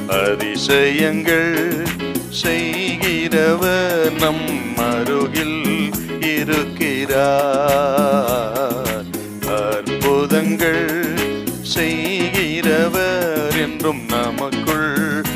அதிசயங்கள் செய்கிறவர் நம் அருகில் இருக்கிறார் அற்புதங்கள் செய்கிறவர் என்றும் நமக்குள்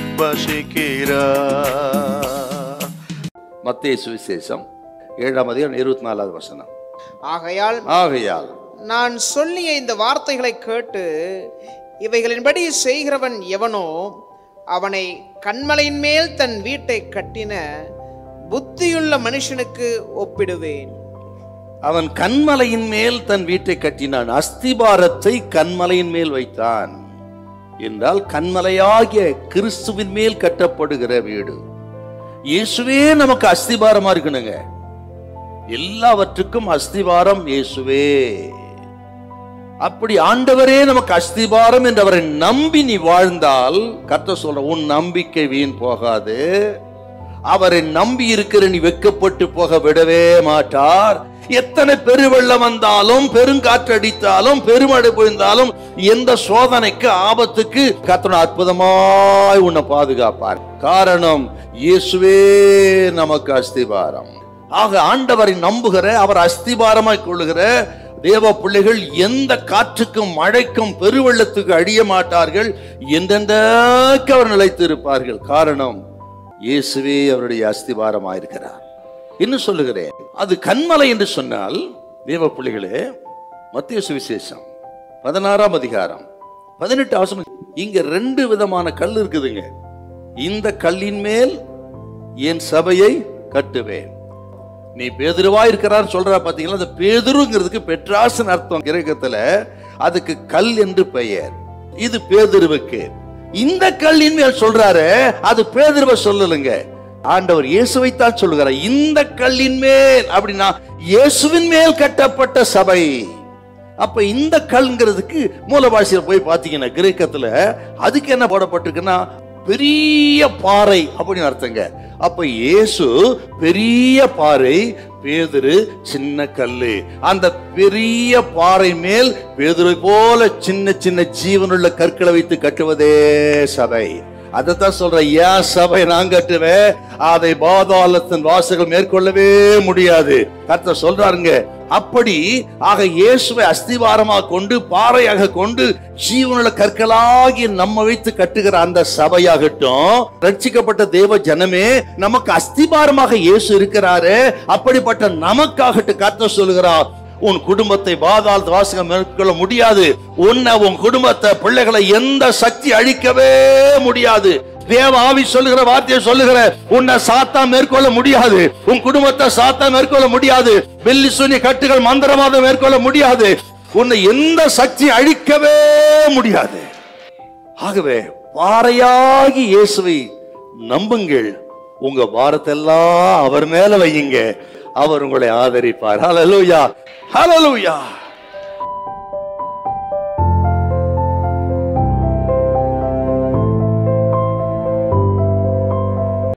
வசிக்கிறார் மத்திய சுவிசேஷம் ஏழாம் அதிகாரம் இருபத்தி நாலாவது வசனம் ஆகையால் ஆகையால் நான் சொல்லிய இந்த வார்த்தைகளை கேட்டு இவைகளின்படி செய்கிறவன் எவனோ அவனை கண்மலையின் மேல் தன் வீட்டை கட்டின புத்தியுள்ள மனுஷனுக்கு ஒப்பிடுவேன் அவன் கண்மலையின் மேல் தன் வீட்டை கட்டினான் அஸ்திபாரத்தை கண்மலையின் மேல் வைத்தான் என்றால் கண்மலையாகிய கிறிஸ்துவின் மேல் கட்டப்படுகிற வீடு இயேசுவே நமக்கு அஸ்திபாரமா இருக்கணுங்க எல்லாவற்றுக்கும் அஸ்திபாரம் இயேசுவே அப்படி ஆண்டவரே நமக்கு அஸ்திபாரம் என்று அவரை நம்பி நீ வாழ்ந்தால் கர்த்தர் சொல்ற உன் நம்பிக்கை வீண் போகாது அவரை நம்பி இருக்கிற நீ வெக்கப்பட்டு போக விடவே மாட்டார் எத்தனை பெருவெள்ளம் வந்தாலும் பெருங்காற்றடித்தாலும் பெருமழை பொழிந்தாலும் எந்த சோதனைக்கு ஆபத்துக்கு கர்த்தர் அற்புதமாய் உன்னை பாதுகாப்பார் காரணம் இயேசுவே நமக்கு அஸ்திபாரம் ஆக ஆண்டவரை நம்புகிற அவர் அஸ்திபாரமாய் கொள்ளுகிற தேவ பிள்ளைகள் எந்த காற்றுக்கும் மழைக்கும் பெருவெள்ளத்துக்கு அழிய மாட்டார்கள் எந்தெந்தக்கு அவர் நிலைத்து இருப்பார்கள் காரணம் இயேசுவே அவருடைய அஸ்திபாரமாயிருக்கிறார் இன்னும் சொல்லுகிறேன் அது கண்மலை என்று சொன்னால் தேவ பிள்ளைகளே மத்திய சுவிசேஷம் பதினாறாம் அதிகாரம் பதினெட்டு அவசரம் இங்க ரெண்டு விதமான கல் இருக்குதுங்க இந்த கல்லின் மேல் என் சபையை கட்டுவேன் நீ பேதுருவா இருக்கிறார் சொல்றா பாத்தீங்களா அந்த பேதுருங்கிறதுக்கு பெட்ராசன் அர்த்தம் கிரேக்கத்துல அதுக்கு கல் என்று பெயர் இது பேதுருவுக்கு இந்த கல்லின் மேல் சொல்றாரு அது பேதுருவ சொல்லலுங்க ஆண்டவர் இயேசுவைத்தான் சொல்லுகிறார் இந்த கல்லின் மேல் அப்படின்னா இயேசுவின் மேல் கட்டப்பட்ட சபை அப்ப இந்த கல்ங்கிறதுக்கு மூலபாஷையில போய் பாத்தீங்கன்னா கிரேக்கத்துல அதுக்கு என்ன போடப்பட்டிருக்குன்னா பெரிய பாறை அப்படின்னு அர்த்தங்க அப்ப இயேசு பெரிய பாறை பேதுரு சின்ன கல்லு அந்த பெரிய பாறை மேல் பேதுரை போல சின்ன சின்ன ஜீவனுள்ள கற்களை வைத்து கட்டுவதே சபை அதைத்தான் சொல்றேன் ஏன் சபை நான் கட்டுவேன் அதை பாதாளத்தின் வாசகங்கள் மேற்கொள்ளவே முடியாது கர்த்தர் சொல்றாருங்க அப்படி ஆக இயேசுவை அஸ்திவாரமாக கொண்டு பாறையாக கொண்டு ஜீவனுள்ள கற்களாகி நம்ம வைத்து கட்டுகிற அந்த சபையாகட்டும் ரட்சிக்கப்பட்ட தேவ ஜனமே நமக்கு அஸ்திபாரமாக இயேசு இருக்கிறாரு அப்படிப்பட்ட நமக்காகட்டும் கர்த்தர் சொல்லுகிறார் உன் குடும்பத்தை பாதாள வாசகம் மேற்கொள்ள முடியாது உன்னை உன் குடும்பத்தை பிள்ளைகளை எந்த சக்தி அழிக்கவே முடியாது தேவ ஆவி சொல்லுகிற வார்த்தையை சொல்லுகிற உன்னை சாத்தா மேற்கொள்ள முடியாது உன் குடும்பத்தை சாத்தா மேற்கொள்ள முடியாது வெள்ளி சுனி கட்டுகள் மந்திரவாதம் மேற்கொள்ள முடியாது உன்னை எந்த சக்தி அழிக்கவே முடியாது ஆகவே பாறையாகி இயேசுவை நம்புங்கள் உங்க பாரத்தெல்லாம் அவர் மேல வையுங்க அவர் உங்களை ஆதரிப்பார் ஹalleluya ஹalleluya